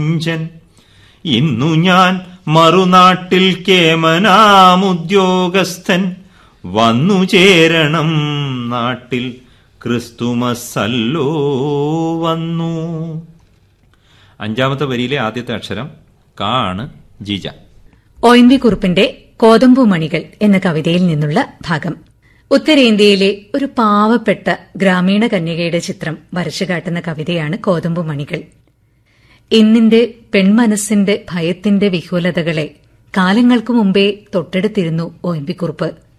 കുഞ്ചൻ ഇന്നു ഞാൻ മറുനാട്ടിൽ കേമനാമുദ്യോഗസ്ഥൻ വന്നു ചേരണം നാട്ടിൽ ക്രിസ്തുമസല്ലോ വന്നു അഞ്ചാമത്തെ വരിയിലെ ആദ്യത്തെ അക്ഷരം കാണ് ജിജ ഒ എൻ വി കുറുപ്പിന്റെ കോതമ്പു മണികൾ എന്ന കവിതയിൽ നിന്നുള്ള ഭാഗം ഉത്തരേന്ത്യയിലെ ഒരു പാവപ്പെട്ട ഗ്രാമീണ കന്യകയുടെ ചിത്രം വരച്ചുകാട്ടുന്ന കവിതയാണ് കോതമ്പു മണികൾ ഇന്നിന്റെ പെൺമനസ്സിന്റെ ഭയത്തിന്റെ വിഹുലതകളെ കാലങ്ങൾക്കു മുമ്പേ തൊട്ടെടുത്തിരുന്നു ഒ എൻ വി കുറുപ്പ്